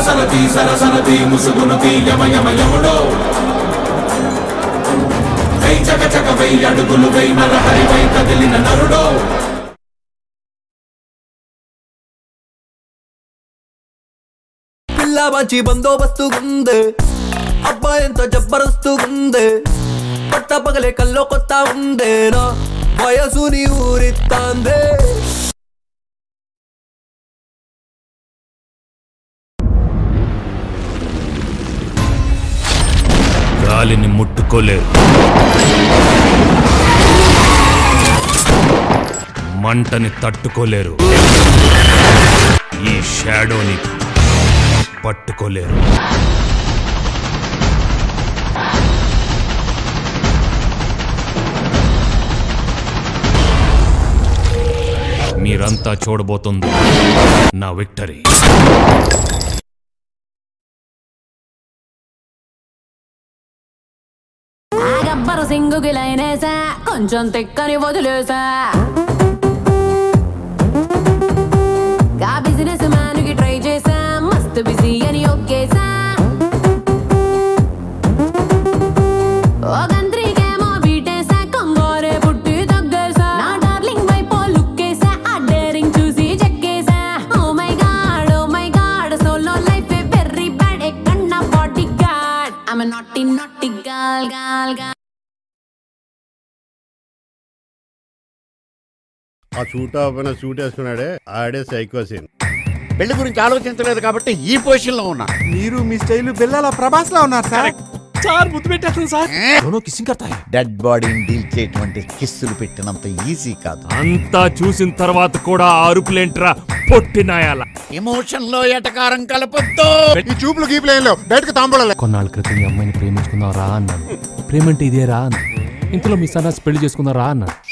సరసరతి సరసరతి ముసుగును తీయమ యమ యముడో why చక చక why అడుగులు వై నరహరి వై కదిలిన నరుడో పిల్ల మంచి బందోబస్తుగుంది అబ్బాయి ఎంత జబ్బరస్తుగుంది పట్ట పగలే కల్లో కొత్త ఉండేనా వయసుని ఊరిస్తాందే గాలిని ముట్టుకోలేరు మంటని తట్టుకోలేరు ఈ షాడోని పట్టుకోలేరు మీరంతా చూడబోతుంది నా విక్టరీ ఆ గబ్బరు సింగుకి లైనేసా కొంచెం తిక్కని వదిలేసా గా బిజినెస్ మ్యాన్ కి ట్రై చేసా మస్తు బిజీ అని ఒక్కేసా ఓ గంత్రికేమో బీటేసా కొంగోరే పుట్టి తగ్గేసా నా డార్లింగ్ వైపు లుక్కేసా ఆ డేరింగ్ చూసి చెక్కేసా oh my god oh my god solo life very bad ఎక్కన్న bodyguard I'm naughty naughty gal gal gal ఆ సూట్ పైన సూట్ వేసుకున్నాడే ఆడే సైకోసిన్ పెళ్లి గురించి ఆలోచించలేదు కాబట్టి ఈ పొజిషన్ లో ఉన్నా మీరు మీ స్టైల్ బిల్లాల ప్రభాస్ లా ఉన్నారు సార్ చార్ ముద్దు పెట్టేస్తుంది సార్ दोनों किसिंग करता है డెడ్ బాడీని డీల్ చేయటువంటి కిస్సులు పెట్టినంత ఈజీ కాదు అంతా చూసిన తర్వాత కూడా ఆ అరుపులేంట్రా పొట్టినాయాల ఎమోషన్ లో ఎటకారం కలపొద్దు ఈ చూపులు గీపులు ఏం లేవు బయటకు తాంబడాలి కొన్నాళ్ళ క్రితం ఈ అమ్మాయిని ప్రేమించుకుందాం రా అన్నాను ప్రేమంటే ఇదే రా అన్న ఇంతలో మీ సన్నాసి పెళ్లి చేసుకుందాం రా అన్నాడు